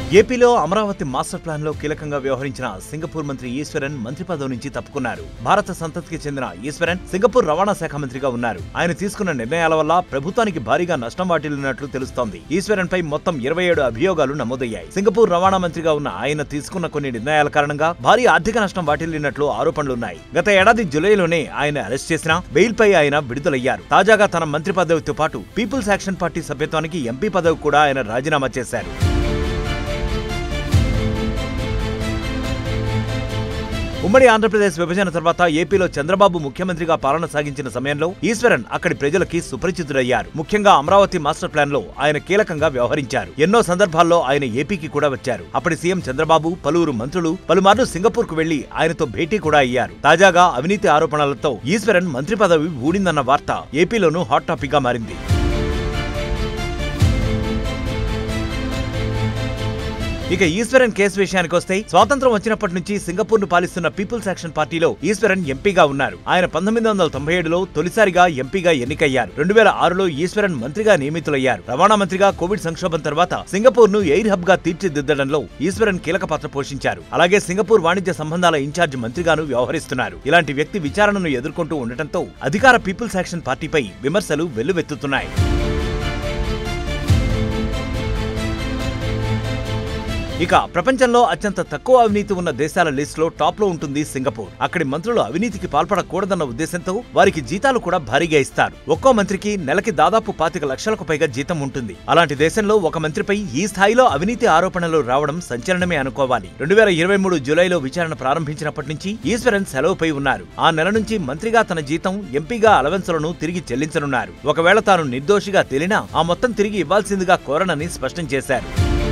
ఏపీలో Amaravati master plan లో కీలకంగా వ్యవహరించిన సింగపూర్ మంత్రి ఈశ్వరన్ మంత్రి పదవి నుంచి తప్పుకున్నారు భారత సంతతికి చెందిన ఈశ్వరన్ సింగపూర్ రవాణా శాఖ మంత్రిగా ఉన్నారు ఆయన తీసుకున్న నిర్ణయాల వల్ల ప్రభుత్వానికి భారీగా నష్టం వాటిల్లినట్లు తెలుస్తోంది ఈశ్వరన్ పై మొత్తం ఇరవై ఏడు అభియోగాలు నమోదయ్యాయి సింగపూర్ రవాణా మంత్రిగా ఉన్న ఆయన తీసుకున్న కొన్ని నిర్ణయాల కారణంగా భారీ ఆర్థిక నష్టం వాటిల్లినట్లు ఆరోపణలున్నాయి గత ఏడాది జులైలోనే ఆయన అరెస్ట్ చేసిన బెయిల్ పై ఆయన విడుదలయ్యారు తాజాగా తన మంత్రి పదవితో పాటు పీపుల్స్ యాక్షన్ పార్టీ సభ్యత్వానికి ఎంపీ పదవి కూడా ఆయన రాజీనామా చేశారు ఉమ్మడి ఆంధ్రప్రదేశ్ విభజన తర్వాత ఏపీలో చంద్రబాబు ముఖ్యమంత్రిగా పాలన సాగించిన సమయంలో ఈశ్వరన్ అక్కడి ప్రజలకి సుపరిచితుడయ్యారు ముఖ్యంగా అమరావతి మాస్టర్ ప్లాన్ లో ఆయన కీలకంగా వ్యవహరించారు ఎన్నో సందర్భాల్లో ఆయన ఏపీకి కూడా వచ్చారు అప్పటి సీఎం చంద్రబాబు పలువురు మంత్రులు పలుమార్లు సింగపూర్ కు వెళ్లి ఆయనతో భేటీ కూడా అయ్యారు తాజాగా అవినీతి ఆరోపణలతో ఈశ్వరన్ మంత్రి పదవి ఊడిందన్న వార్త ఏపీలోనూ హాట్ టాపిక్ గా మారింది ఇక ఈశ్వరన్ కేసు విషయానికి వస్తే స్వాతంత్రం వచ్చినప్పటి నుంచి సింగపూర్ ను పాలిస్తున్న పీపుల్స్ యాక్షన్ పార్టీలో ఈశ్వరన్ ఎంపీగా ఉన్నారు ఆయన పంతొమ్మిది వందల తొంభై ఏడులో తొలిసారిగా ఎంపీగా ఎన్నికయ్యారు రెండు వేల ఆరులో ఈశ్వరన్ మంత్రిగా నియమితులయ్యారు రవాణా మంత్రిగా కోవిడ్ సంక్షోభం తర్వాత సింగపూర్ ను ఎయిర్ హబ్ గా తీర్చిదిద్దడంలో ఈశ్వరన్ కీలక పాత్ర పోషించారు అలాగే సింగపూర్ వాణిజ్య సంబంధాల ఇన్ఛార్జ్ మంత్రిగాను వ్యవహరిస్తున్నారు ఇలాంటి వ్యక్తి విచారణను ఎదుర్కొంటూ ఉండటంతో అధికార పీపుల్స్ యాక్షన్ పార్టీపై విమర్శలు వెల్లువెత్తుతున్నాయి ఇక ప్రపంచంలో అత్యంత తక్కువ అవినీతి ఉన్న దేశాల లిస్టులో టాప్ లో ఉంటుంది సింగపూర్ అక్కడి మంత్రులు అవినీతికి పాల్పడకూడదన్న ఉద్దేశంతో వారికి జీతాలు కూడా భారీగా ఇస్తారు ఒక్కో మంత్రికి నెలకి దాదాపు పాతిక లక్షలకు పైగా జీతం ఉంటుంది అలాంటి దేశంలో ఒక మంత్రిపై ఈ స్థాయిలో అవినీతి ఆరోపణలు రావడం సంచలనమే అనుకోవాలి రెండు వేల ఇరవై మూడు జూలైలో విచారణ ప్రారంభించినప్పటి నుంచి ఈశ్వరన్ సెలవుపై ఉన్నారు ఆ నెల నుంచి మంత్రిగా తన జీతం ఎంపీగా అలవెన్సులను తిరిగి చెల్లించనున్నారు ఒకవేళ తాను నిర్దోషిగా తేలినా ఆ మొత్తం తిరిగి ఇవ్వాల్సిందిగా కోరనని స్పష్టం చేశారు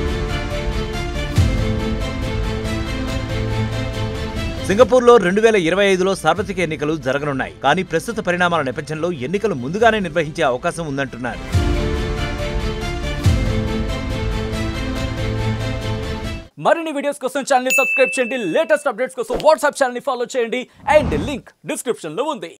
సింగపూర్లో రెండు వేల ఇరవై ఐదులో సార్వత్రిక ఎన్నికలు జరగనున్నాయి కానీ ప్రస్తుత పరిణామాల నేపథ్యంలో ఎన్నికలు ముందుగానే నిర్వహించే అవకాశం ఉందంటున్నారు మరిన్ని వీడియోస్ కోసం ఛానల్ సబ్స్క్రైబ్ చేయండి లేటెస్ట్ అప్డేట్స్ కోసం వాట్సాప్ ఛానల్ ఫాలో చేయండి అండ్ లింక్ డిస్క్రిప్షన్ లో ఉంది